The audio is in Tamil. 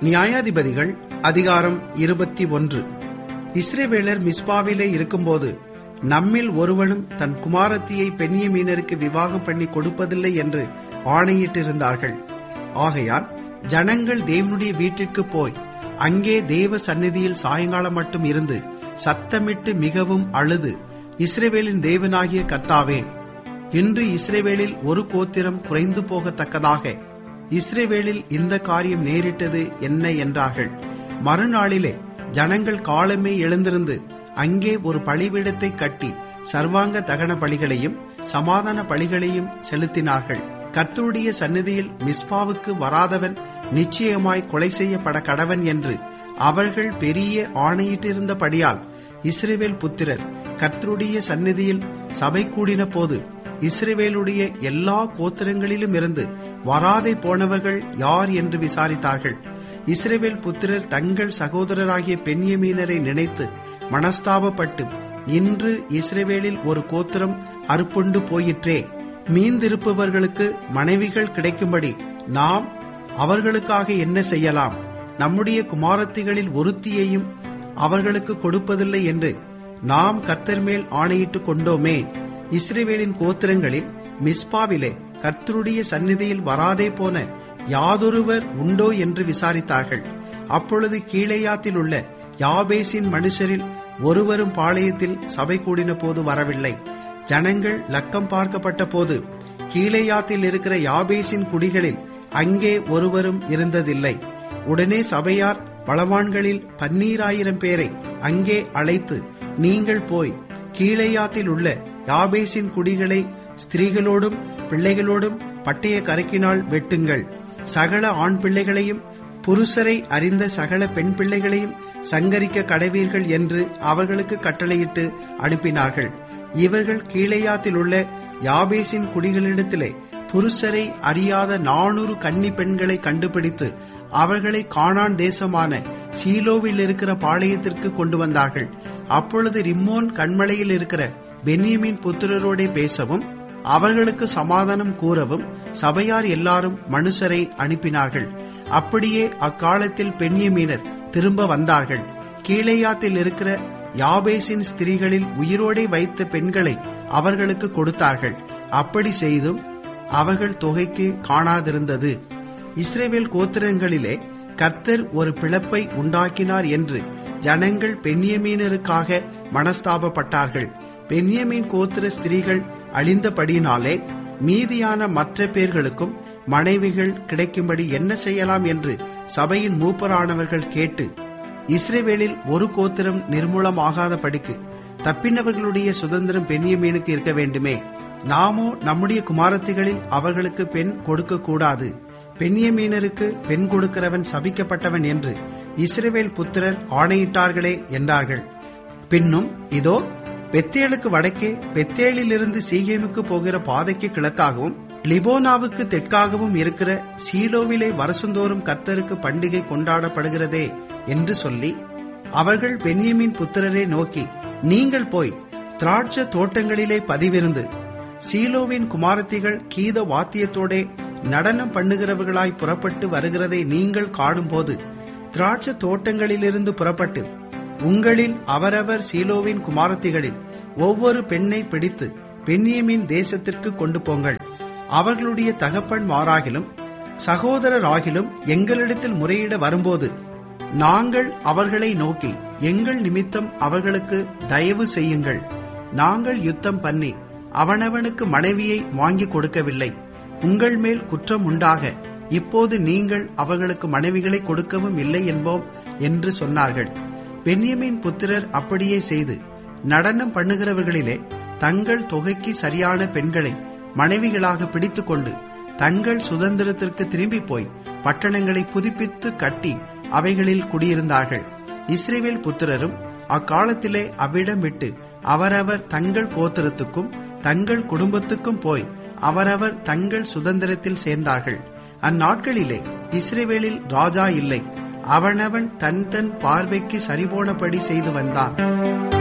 நியாயாதிபதிகள் அதிகாரம் இருபத்தி ஒன்று இஸ்ரேவேலர் மிஸ்பாவிலே இருக்கும்போது நம்மில் ஒருவனும் தன் குமாரத்தியை பெண்ணியமீனருக்கு விவாகம் பண்ணி கொடுப்பதில்லை என்று ஆணையிட்டிருந்தார்கள் ஆகையால் ஜனங்கள் தேவனுடைய வீட்டிற்கு போய் அங்கே தேவ சந்நிதியில் சாயங்காலம் மட்டும் இருந்து சத்தமிட்டு மிகவும் அழுது இஸ்ரேவேலின் தேவனாகிய கர்த்தாவே இன்று இஸ்ரேவேலில் ஒரு கோத்திரம் குறைந்து போகத்தக்கதாக இஸ்ரேவேலில் இந்த காரியம் நேரிட்டது என்ன என்றார்கள் மறுநாளிலே ஜனங்கள் காலமே எழுந்திருந்து அங்கே ஒரு பலிபீடத்தை கட்டி சர்வாங்க தகன பலிகளையும் சமாதான பலிகளையும் செலுத்தினார்கள் கர்த்தருடைய சந்நிதியில் மிஸ்பாவுக்கு வராதவன் நிச்சயமாய் கொலை செய்யப்பட கடவன் என்று அவர்கள் பெரிய ஆணையிட்டிருந்தபடியால் இஸ்ரேவேல் புத்திரர் கர்த்தருடைய சந்நிதியில் சபை கூடின போது இஸ்ரேவேலுடைய எல்லா கோத்திரங்களிலும் இருந்து வராதே போனவர்கள் யார் என்று விசாரித்தார்கள் இஸ்ரேவேல் புத்திரர் தங்கள் சகோதரராகிய பெண்யமீனரை நினைத்து மனஸ்தாபப்பட்டு இன்று இஸ்ரேவேலில் ஒரு கோத்திரம் அறுப்புண்டு போயிற்றே மீந்திருப்பவர்களுக்கு மனைவிகள் கிடைக்கும்படி நாம் அவர்களுக்காக என்ன செய்யலாம் நம்முடைய குமாரத்திகளில் ஒருத்தியையும் அவர்களுக்கு கொடுப்பதில்லை என்று நாம் கர்த்தர் மேல் ஆணையிட்டுக் கொண்டோமே இஸ்ரேவேலின் கோத்திரங்களில் மிஸ்பாவிலே கர்த்தருடைய சந்நிதியில் வராதே போன யாதொருவர் உண்டோ என்று விசாரித்தார்கள் அப்பொழுது கீழேயாத்தில் உள்ள யாபேசின் மனுஷரில் ஒருவரும் பாளையத்தில் சபை கூடின போது வரவில்லை ஜனங்கள் லக்கம் பார்க்கப்பட்ட போது கீழேயாத்தில் இருக்கிற யாபேசின் குடிகளில் அங்கே ஒருவரும் இருந்ததில்லை உடனே சபையார் பலவான்களில் பன்னீராயிரம் பேரை அங்கே அழைத்து நீங்கள் போய் கீழேயாத்தில் உள்ள யாபேசின் குடிகளை ஸ்திரீகளோடும் பிள்ளைகளோடும் பட்டய கரக்கினால் வெட்டுங்கள் சகல ஆண் பிள்ளைகளையும் புருஷரை அறிந்த சகல பெண் பிள்ளைகளையும் சங்கரிக்க கடவீர்கள் என்று அவர்களுக்கு கட்டளையிட்டு அனுப்பினார்கள் இவர்கள் கீழேயாத்தில் உள்ள யாபேசின் குடிகளிடத்திலே புருஷரை அறியாத நானூறு கன்னி பெண்களை கண்டுபிடித்து அவர்களை காணான் தேசமான சீலோவில் இருக்கிற பாளையத்திற்கு கொண்டு வந்தார்கள் அப்பொழுது ரிம்மோன் கண்மலையில் இருக்கிற பென்யமின் புத்திரரோடே பேசவும் அவர்களுக்கு சமாதானம் கூறவும் சபையார் எல்லாரும் மனுஷரை அனுப்பினார்கள் அப்படியே அக்காலத்தில் பெண்யமீனர் திரும்ப வந்தார்கள் கீழேயாத்தில் இருக்கிற யாபேசின் ஸ்திரீகளில் உயிரோடே வைத்த பெண்களை அவர்களுக்கு கொடுத்தார்கள் அப்படி செய்தும் அவர்கள் தொகைக்கு காணாதிருந்தது இஸ்ரேவேல் கோத்திரங்களிலே கர்த்தர் ஒரு பிளப்பை உண்டாக்கினார் என்று ஜனங்கள் பெண்ணியமீனருக்காக மனஸ்தாபப்பட்டார்கள் பெண்ணியமீன் கோத்திர ஸ்திரீகள் அழிந்தபடியினாலே மீதியான மற்ற பேர்களுக்கும் மனைவிகள் கிடைக்கும்படி என்ன செய்யலாம் என்று சபையின் மூப்பரானவர்கள் கேட்டு இஸ்ரேவேலில் ஒரு கோத்திரம் நிர்மூலமாகாத படிக்கு தப்பினவர்களுடைய சுதந்திரம் பெண்ணியமீனுக்கு இருக்க வேண்டுமே நாமோ நம்முடைய குமாரத்திகளில் அவர்களுக்கு பெண் கொடுக்க கூடாது பெண்ணியமீனருக்கு பெண் கொடுக்கிறவன் சபிக்கப்பட்டவன் என்று இஸ்ரேவேல் புத்திரர் ஆணையிட்டார்களே என்றார்கள் பின்னும் இதோ பெத்தேலுக்கு வடக்கே பெத்தேலிலிருந்து சீகேமுக்கு போகிற பாதைக்கு கிழக்காகவும் லிபோனாவுக்கு தெற்காகவும் இருக்கிற சீலோவிலே வருஷந்தோறும் கர்த்தருக்கு பண்டிகை கொண்டாடப்படுகிறதே என்று சொல்லி அவர்கள் பென்யமின் புத்திரரை நோக்கி நீங்கள் போய் திராட்ச தோட்டங்களிலே பதிவிருந்து சீலோவின் குமாரத்திகள் கீத வாத்தியத்தோடே நடனம் பண்ணுகிறவர்களாய் புறப்பட்டு வருகிறதை நீங்கள் காணும்போது திராட்ச தோட்டங்களிலிருந்து புறப்பட்டு உங்களில் அவரவர் சீலோவின் குமாரத்திகளில் ஒவ்வொரு பெண்ணை பிடித்து பெண்ணியமின் தேசத்திற்கு கொண்டு போங்கள் அவர்களுடைய தகப்பன் மாறாகிலும் சகோதரராகிலும் எங்களிடத்தில் முறையிட வரும்போது நாங்கள் அவர்களை நோக்கி எங்கள் நிமித்தம் அவர்களுக்கு தயவு செய்யுங்கள் நாங்கள் யுத்தம் பண்ணி அவனவனுக்கு மனைவியை வாங்கி கொடுக்கவில்லை உங்கள் மேல் குற்றம் உண்டாக இப்போது நீங்கள் அவர்களுக்கு மனைவிகளை கொடுக்கவும் இல்லை என்போம் என்று சொன்னார்கள் பென்யமின் புத்திரர் அப்படியே செய்து நடனம் பண்ணுகிறவர்களிலே தங்கள் தொகைக்கு சரியான பெண்களை மனைவிகளாக பிடித்துக்கொண்டு தங்கள் சுதந்திரத்திற்கு திரும்பி போய் பட்டணங்களை புதுப்பித்து கட்டி அவைகளில் குடியிருந்தார்கள் இஸ்ரேவேல் புத்திரரும் அக்காலத்திலே அவ்விடம் விட்டு அவரவர் தங்கள் கோத்திரத்துக்கும் தங்கள் குடும்பத்துக்கும் போய் அவரவர் தங்கள் சுதந்திரத்தில் சேர்ந்தார்கள் அந்நாட்களிலே இஸ்ரேவேலில் ராஜா இல்லை அவனவன் தன் தன் பார்வைக்கு சரிபோனபடி செய்து வந்தான்